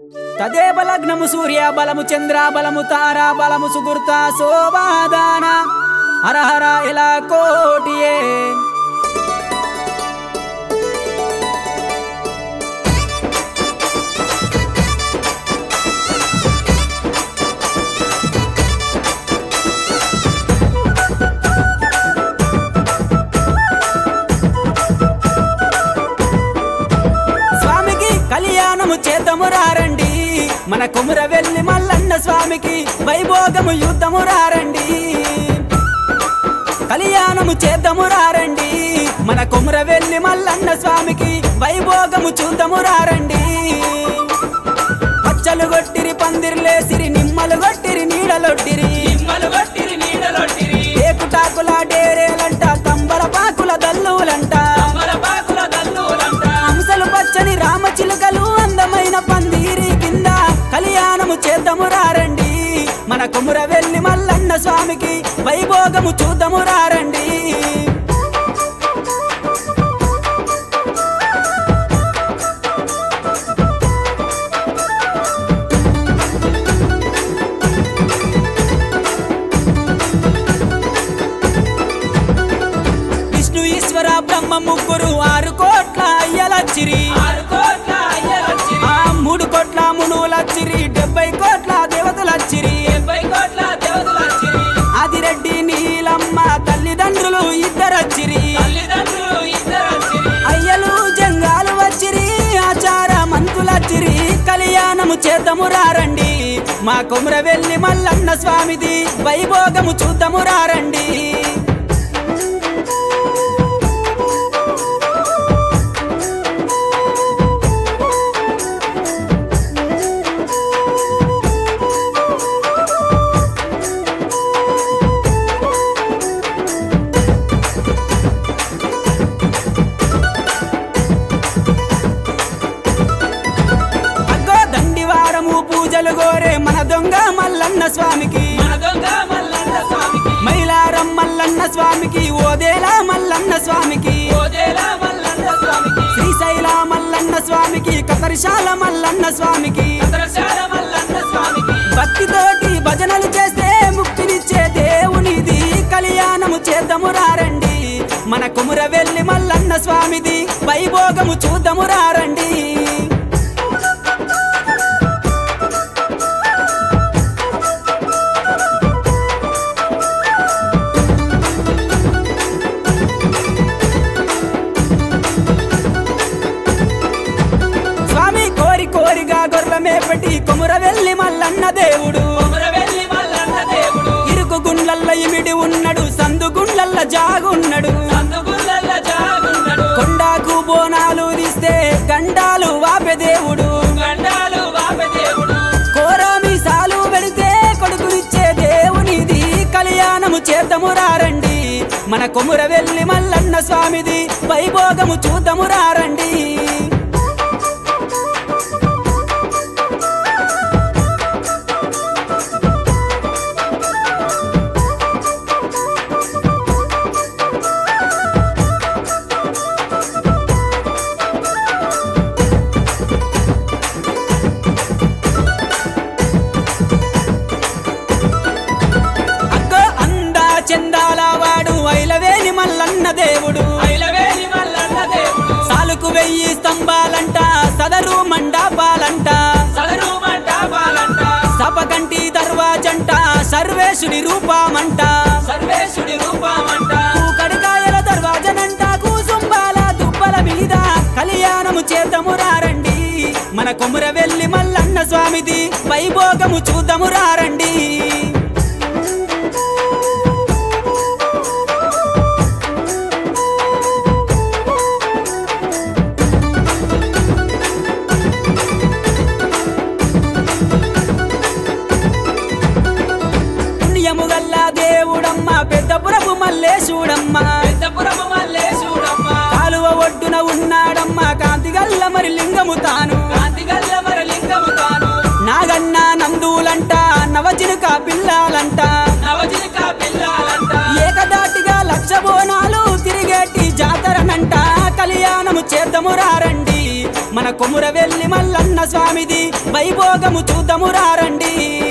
తదేవ లగ్నము సూర్య బలము చంద్ర బలము తార బలము సుగుర్త శోభాదాన హరహర ఇలా కోటియే స్వామికి కళ్యాణము చేతము రారండి మన కుముర వెళ్ళి మల్లన్న స్వామికి వైభోగము యుద్ధము రారండి కళ్యాణము చేద్దాము రారండి మన కుముర వెళ్ళి మల్లన్న స్వామికి వైభోగము చూద్దాము రారండి పచ్చలు కొట్టిరి పందిర్లేసిరి నిమ్మలు కొట్టిరి నీడలొట్టిరి నిమ్మలు కొట్టిరి నీడలొట్టిరి ఏకుటాకుల డేరేలంట తంబల పాకుల దల్లులంట అమర పాకుల దల్లులంట హంసలు పచ్చని రామచిలుకలు అందమైన పందిరి కింద కళ్యాణము చేద్దాము రారండి మన కుముర వెళ్ళి మల్లన్న స్వామికి వైభోగము చూద్దాము రారండి విష్ణు ఈశ్వర బ్రహ్మ ముగ్గురు ఆరు కోట్ల అయ్యలచ్చిరి ఆరు కోట్ల అయ్యలొచ్చిరి ఆ మూడు కోట్ల మునువులచ్చిరి డెబ్బై కోట్ల దేవతలచ్చిరి డెబ్బై కోట్ల దేవతలొచ్చిరి ఆదిరెడ్డి నీలమ్మ తల్లిదండ్రులు ఇద్దరచ్చిరి తల్లిదండ్రులు ఇద్దరొచ్చిరి అయ్యలు జంగాలు వచ్చిరి ఆచార మంతులచ్చిరి కళ్యాణము చేద్దాము రారండి మా కొముర వెళ్ళి మల్లన్న స్వామిది వైభోగము చూద్దాము రారండి అగ్గో దండివారము పూజలు గోరే మన దొంగ మల్లన్న స్వామికి మన దొంగ మల్లన్న స్వామికి మైలారం మల్లన్న స్వామికి ఓదేలా మల్లన్న స్వామికి ఓదేల మల్లన్న స్వామికి శ్రీశైల మల్లన్న స్వామికి కతరిశాల మల్లన్న స్వామికి కతరశాల మల్లన్న స్వామికి భక్తితోటి భజనలు చేస్తే ముక్తినిచ్చే దేవునిది కళ్యాణము చేద్దాము రారండి మన కుముర వెళ్ళి మల్లన్న స్వామిది వైభోగము చూద్దాము రారండి స్వామి కోరి కోరిగా గొర్రెల మేపటి కొముర వెళ్ళి మల్లన్న దేవుడు కొమర వెళ్ళి మల్లన్న దేవుడు ఇరుకు గుండ్లల్ల ఇమిడి ఉన్నాడు సందు గుండ్లల్ల జాగున్నాడు సందుగుల్లల్ల జాగున్నాడు కొండాకు బోనాలు తీస్తే గండాలు వాపె దేవుడు గండాలు బాప దేవుడు కోరామి సాలు వెళితే కొడుకునిచ్చే దేవునిది కళ్యాణము చేద్దాము రారండి మన కొముర వెళ్ళి మల్లన్న స్వామిది వైభోగము చూద్దాము రారండి అగ్గో అందా చందాల వాడు ఐలవేని మల్లన్న దేవుడు ఐలవేలి మల్లన్న దేవుడు సాలుకు వెయ్యి స్తంభాలంట సదరు మండపాలంట సదరు మంటపాలంట సపకంటి దర్వాజంట సర్వేశుడి రూపమంట సర్వేశుడి రూపమంట కడికాయల దర్వాజనంట కూసుంబాల దుబ్బల మీద కళ్యాణము చేద్దాము రారండి మన కొముర వెళ్ళి మల్లన్న స్వామిది వైభోగము చూద్దాము రారండి పుణ్యము గల్ల దేవుడమ్మ పెద్దపురపు మల్లేశుడమ్మ పెద్దపురము మల్లేశుడమ్మ కాలువ ఒడ్డున ఉన్నాడమ్మ కాంతి గల్ల మరి లింగము తాను కాంతిగల్ల మరి లింగము తాను నాగన్న నందులంట నవజినుక పిల్లాలంట నవజిలిక పిల్లాలంట ఏకదాటిగా లక్ష బోనాలు తిరిగేటి జాతరనంట కళ్యాణము చేద్దాము రారండి మన కొముర వెళ్ళి మల్లన్న స్వామిది వైభోగము చూద్దాము రారండి